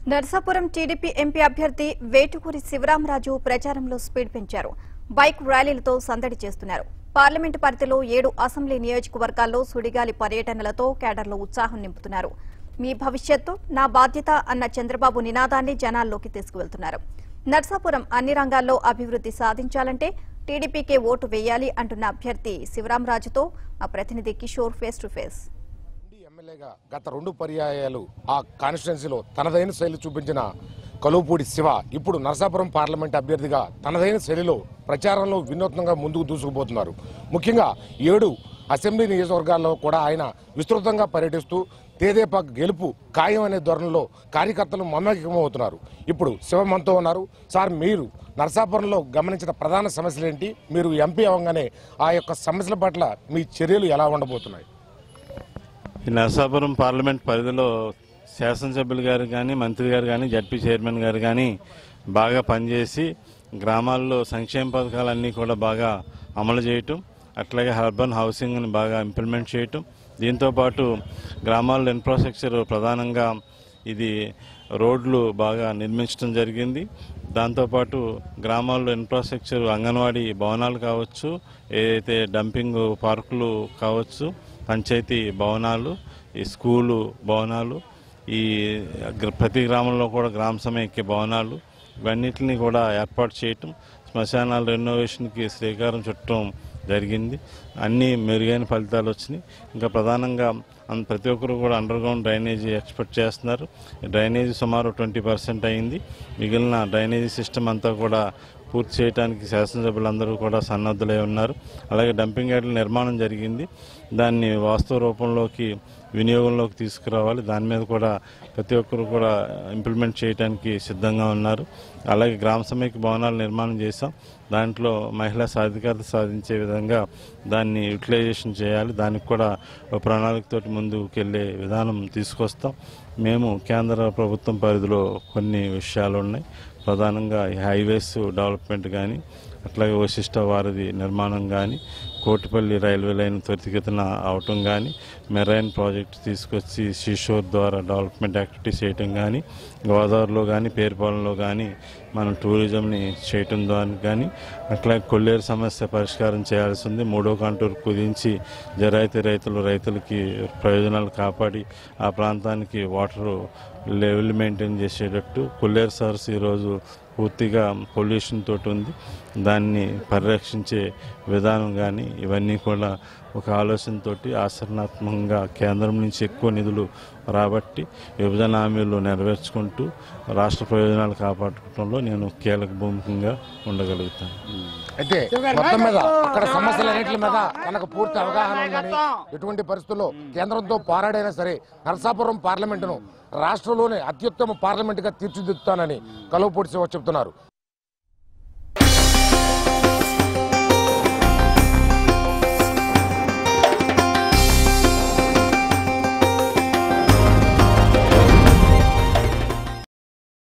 Narsapuram TDP MP అభ్యర్థి వేటుకూరి శివరామరాజు ప్రచారంలో speed పెంచారు బైక్ ర్యాలీలతో సందడి చేస్తున్నారు పార్లమెంటు పరిధిలో ఏడు అసెంబ్లీ నియోజకవర్గాల్లో సుడిగాలి పర్యటనలతో కేడర్లో ఉత్సాహం నింపుతున్నారు మీ భవిష్యత్తు నా బాధ్యత అన్న చంద్రబాబు నినాదాన్ని జనాల్లోకి తీసుకువెళ్తున్నారు నర్సాపురం అన్ని రంగాల్లో అభివృద్ధి సాధించాలంటే టీడీపీకే ఓటు వేయాలి అంటున్న అభ్యర్థి శివరామరాజుతో మా ప్రతినిధి Kishore face to face MP ఎమ్మెల్యేగా గత రెండు పర్యాయాలు ఆ కాన్స్టిట్యున్సీలో తనదైన శైలి చూపించిన కలువపూడి శివ ఇప్పుడు నరసాపురం పార్లమెంట్ అభ్యర్థిగా తనదైన శైలిలో ప్రచారంలో వినూత్నంగా ముందుకు దూసుకుపోతున్నారు ముఖ్యంగా ఏడు అసెంబ్లీ నియోజకవర్గాల్లో కూడా ఆయన విస్తృతంగా పర్యటిస్తూ తేదేపా గెలుపు ఖాయం అనే ధోరణిలో కార్యకర్తలు మమేకమవుతున్నారు ఇప్పుడు శివ మనతో ఉన్నారు సార్ మీరు నరసాపురంలో గమనించిన ప్రధాన సమస్యలు ఏంటి మీరు ఎంపీ అవ్వగానే ఆ యొక్క సమస్యల పట్ల మీ చర్యలు ఎలా ఉండబోతున్నాయి ఈ నరసాపురం పార్లమెంట్ పరిధిలో శాసనసభ్యులు గారు కానీ మంత్రి గారు కానీ జడ్పీ చైర్మన్ గారు కానీ బాగా పనిచేసి గ్రామాల్లో సంక్షేమ పథకాలన్నీ కూడా బాగా అమలు చేయటం అట్లాగే అర్బన్ హౌసింగ్ని బాగా ఇంప్లిమెంట్ చేయటం దీంతోపాటు గ్రామాల్లో ఇన్ఫ్రాస్ట్రక్చర్ ప్రధానంగా ఇది రోడ్లు బాగా నిర్మించడం జరిగింది దాంతోపాటు గ్రామాల్లో ఇన్ఫ్రాస్ట్రక్చర్ అంగన్వాడీ భవనాలు కావచ్చు ఏదైతే డంపింగ్ పార్కులు కావచ్చు పంచాయతీ భవనాలు ఈ స్కూలు భవనాలు ఈ గ్ర- ప్రతి గ్రామంలో కూడా గ్రామ సమైక్య భవనాలు ఇవన్నిటిని కూడా ఏర్పాటు చేయటం శ్మశానాల రెనోవేషన్కి శ్రీకారం చుట్టడం జరిగింది అన్నీ మెరుగైన ఫలితాలు వచ్చినాయి ఇంకా ప్రధానంగా అన్- ప్రతి ఒక్కరు కూడా అండర్ గ్రౌండ్ డ్రైనేజీ ఎక్స్పెక్ట్ చేస్తున్నారు డ్రైనేజీ సుమారు ట్వంటీ పర్సెంట్ అయింది మిగిలిన డ్రైనేజీ సిస్టమ్ అంతా కూడా పూర్తి చేయడానికి శాసనసభ్యులందరూ కూడా సన్నద్ధులై ఉన్నారు అలాగే డంపింగ్ యార్డుల నిర్మాణం జరిగింది దాన్ని వాస్తవ రూపంలోకి వినియోగంలోకి తీసుకురావాలి దాని మీద కూడా ప్రతి ఒక్కరు కూడా ఇంప్లిమెంట్ చేయడానికి సిద్ధంగా ఉన్నారు అలాగే గ్రామ సమైక్య భవనాలు నిర్మాణం చేశాం దాంట్లో మహిళా సాధికారత సాధించే విధంగా దాన్ని యూటిలైజేషన్ చేయాలి దానికి కూడా ఒక ప్రణాళికతోటి ముందుకు వెళ్ళే విధానం తీసుకొస్తాం మేము కేంద్ర ప్రభుత్వం పరిధిలో కొన్ని విషయాలు ఉన్నాయి ప్రధానంగా ఈ హైవేస్ డెవలప్మెంట్ కానీ అట్లాగే వశిష్ట వారధి నిర్మాణం కానీ కోటిపల్లి రైల్వే లైన్ త్వరితగతిన అవటం కానీ మెరైన్ ప్రాజెక్ట్ తీసుకొచ్చి శిషోర్ ద్వారా డెవలప్మెంట్ యాక్టివిటీస్ చేయటం కానీ గోదావరిలో కానీ పేరుపాలెంలో కానీ మనం టూరిజంని చేయటం ద్వారా కానీ అట్లాగే కొల్లేరు సమస్య పరిష్కారం చేయాల్సి ఉంది మూడో కాంటూరు కుదించి జరైతే రైతులు రైతులకి ప్రయోజనాలు కాపాడి ఆ ప్రాంతానికి వాటర్ లెవెల్ మెయింటైన్ చేసేటట్టు కొల్లేరు సర్స్ ఈరోజు పూర్తిగా పొల్యూషన్ తోటి ఉంది దాన్ని పరిరక్షించే విధానం కానీ ఇవన్నీ కూడా ఒక ఆలోచనతోటి ఆచరణాత్మకంగా కేంద్రం నుంచి ఎక్కువ నిధులు రాబట్టి విభజన హామీలు నెరవేర్చుకుంటూ రాష్ట్ర ప్రయోజనాలు కాపాడుకోవడంలో నేను కీలక భూమికంగా ఉండగలుగుతాను అయితే మొత్తం మీద అక్కడ సమస్యలన్నింటి మీద తనకు పూర్తి అవగాహన ఉందని ఎటువంటి పరిస్థితుల్లో కేంద్రంతో పోరాడైనా సరే నరసాపురం పార్లమెంటును రాష్ట్రంలోనే అత్యుత్తమ పార్లమెంటుగా తీర్చిదిద్దుతానని కలువపూడి శివ చెప్తున్నారు